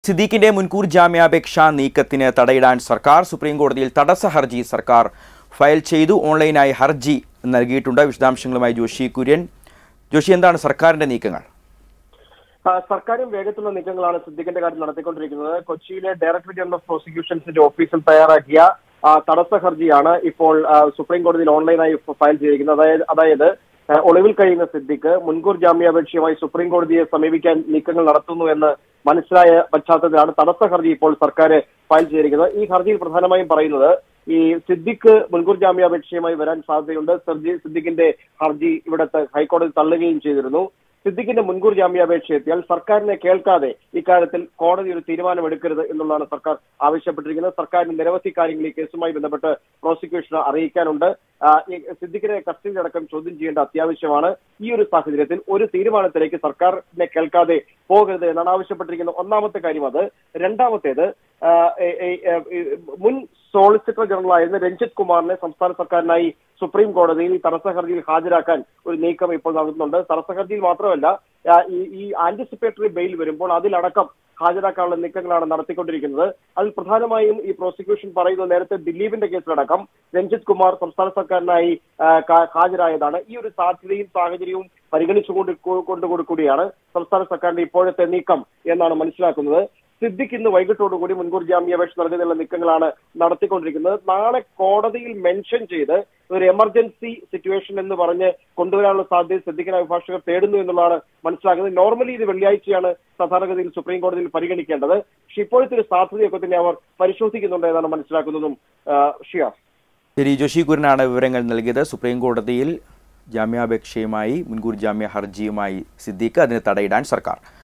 സിദ്ദീഖിന്റെ മുൻകൂർ ജാമ്യാപേക്ഷ നീക്കത്തിന് തടയിടാൻ സർക്കാർ സുപ്രീം കോടതിയിൽ തടസ്സ ഹർജി സർക്കാർ ഫയൽ ചെയ്തു ഓൺലൈനായി ഹർജി നൽകിയിട്ടുണ്ട് വിശദാംശങ്ങളുമായി ജോഷി കുര്യൻ ജോഷി എന്താണ് സർക്കാരിന്റെ നീക്കങ്ങൾ ആ, സർക്കാരും വേഗത്തിലുള്ള നീക്കങ്ങളാണ് സിദ്ദിഖിന്റെ കാര്യത്തിൽ നടത്തിക്കൊണ്ടിരിക്കുന്നത് കൊച്ചിയിലെ ഡയറക്ടർ ജനറൽ ഓഫ് പ്രോസിക്യൂഷൻസിന്റെ ഓഫീസിൽ തയ്യാറാക്കിയ ആ, തടസ്സ ഹർജിയാണ് ഇപ്പോൾ ആ, സുപ്രീം കോടതിയിൽ ഓൺലൈനായി ഫയൽ ചെയ്തിരിക്കുന്നത് അതായത് അതായത് ആ, ഒളിവിൽ കഴിയുന്ന സിദ്ദിഖ് മുൻകൂർ ജാമ്യാപേക്ഷയുമായി സുപ്രീം കോടതിയെ സമീപിക്കാൻ നീക്കങ്ങൾ നടത്തുന്നു എന്ന് മനസ്സിലായ പശ്ചാത്തലത്തിലാണ് തടസ്സ ഹർജി ഇപ്പോൾ സർക്കാർ ഫയൽ ചെയ്തിരിക്കുന്നത് ഈ ഹർജിയിൽ പ്രധാനമായും പറയുന്നത് ഈ സിദ്ദിഖ് മുൻകൂർ ജാമ്യാപേക്ഷയുമായി വരാൻ സാധ്യതയുണ്ട് സർജി- സിദ്ദിഖിന്റെ ഹർജി ഇവിടുത്തെ ഹൈക്കോടതി തള്ളുകയും ചെയ്തിരുന്നു സിദ്ദിഖിന്റെ മുൻകൂർ ജാമ്യാപേക്ഷ എത്തിയാൽ സർക്കാരിനെ കേൾക്കാതെ ഇക്കാര്യത്തിൽ കോടതി ഒരു തീരുമാനമെടുക്കരുത് എന്നുള്ളതാണ് സർക്കാർ ആവശ്യപ്പെട്ടിരിക്കുന്നത് സർക്കാരിന് നിരവധി കാര്യങ്ങൾ ഈ കേസുമായി ബന്ധപ്പെട്ട് പ്രോസിക്യൂഷനെ അറിയിക്കാനുണ്ട് ആ, ഈ സിദ്ദിഖിനെ കസ്റ്റഡിയിലടക്കം ചോദ്യം ചെയ്യേണ്ട അത്യാവശ്യമാണ് ഈ ഒരു സാഹചര്യത്തിൽ ഒരു തീരുമാനത്തിലേക്ക് സർക്കാരിനെ കേൾക്കാതെ പോകരുത് എന്നാണ് ആവശ്യപ്പെട്ടിരിക്കുന്നത് ഒന്നാമത്തെ കാര്യം അത് രണ്ടാമത്തേത് ആ, ഏ- ഏ- ഏ- ഏ- മുൻ സോളിസിറ്റർ ജനറൽ ആയിരുന്ന രഞ്ജിത് കുമാറിനെ സംസ്ഥാന സർക്കാരിനായി സുപ്രീം കോടതിയിൽ ഈ തടസ്സ ഹർജിയിൽ ഹാജരാക്കാൻ ഒരു നീക്കം ഇപ്പോൾ നടത്തുന്നുണ്ട് തടസ്സ ഹർജിയിൽ മാത്രമല്ല ആ, ഈ ഈ ആന്റിസിപ്പേറ്ററി ബെയിൽ വരുമ്പോൾ അതിലടക്കം ഹാജരാക്കാനുള്ള നീക്കങ്ങളാണ് നടത്തിക്കൊണ്ടിരിക്കുന്നത് അതിൽ പ്രധാനമായും ഈ പ്രോസിക്യൂഷൻ പറയുന്നത് നേരത്തെ ദിലീപിന്റെ കേസിലടക്കം രഞ്ജിത് കുമാർ സംസ്ഥാന സർക്കാരിനായി ആ, കാ- ഹാജരായതാണ് ഈ ഒരു സാധ്യതയും സാഹചര്യവും പരിഗണിച്ചുകൊണ്ട് കൊണ്ടുകൂടിയാണ് സംസ്ഥാന സർക്കാരിന്റെ ഇപ്പോഴത്തെ നീക്കം എന്നാണ് മനസ്സിലാക്കുന്നത് സിദ്ദിഖ് ഇന്ന് വൈകിട്ടോടുകൂടി മുൻകൂർ ജാമ്യാപേക്ഷ നൽകുന്നതിനുള്ള നീക്കങ്ങളാണ് നടത്തിക്കൊണ്ടിരിക്കുന്നത് നാളെ കോടതിയിൽ മെൻഷൻ ചെയ്ത് ഒരു എമർജൻസി സിറ്റുവേഷൻ എന്ന് പറഞ്ഞ് കൊണ്ടുവരാനുള്ള സാധ്യത സിദ്ദിഖിന് അഭിഭാഷകർ തേടുന്നു എന്നുള്ളതാണ് മനസ്സിലാക്കുന്നത് നോർമലി ഇത് വെള്ളിയാഴ്ചയാണ് സാധാരണഗതിയിൽ സുപ്രീം കോടതിയിൽ പരിഗണിക്കേണ്ടത് പക്ഷെ ഇപ്പോഴത്തെ ഒരു സാധ്യതയൊക്കെ തന്നെ അവർ പരിശോധിക്കുന്നുണ്ട് എന്നാണ് മനസ്സിലാക്കുന്നതും ആ, ഷിയാസ് ശരി ജോഷി കുര്യനാണ് വിവരങ്ങൾ നൽകിയത് സുപ്രീം കോടതിയിൽ ജാമ്യാപേക്ഷയുമായി മുൻകൂർ ജാമ്യ ഹർജിയുമായി സിദ്ദീഖ് അതിന് തടയിടാൻ സർക്കാർ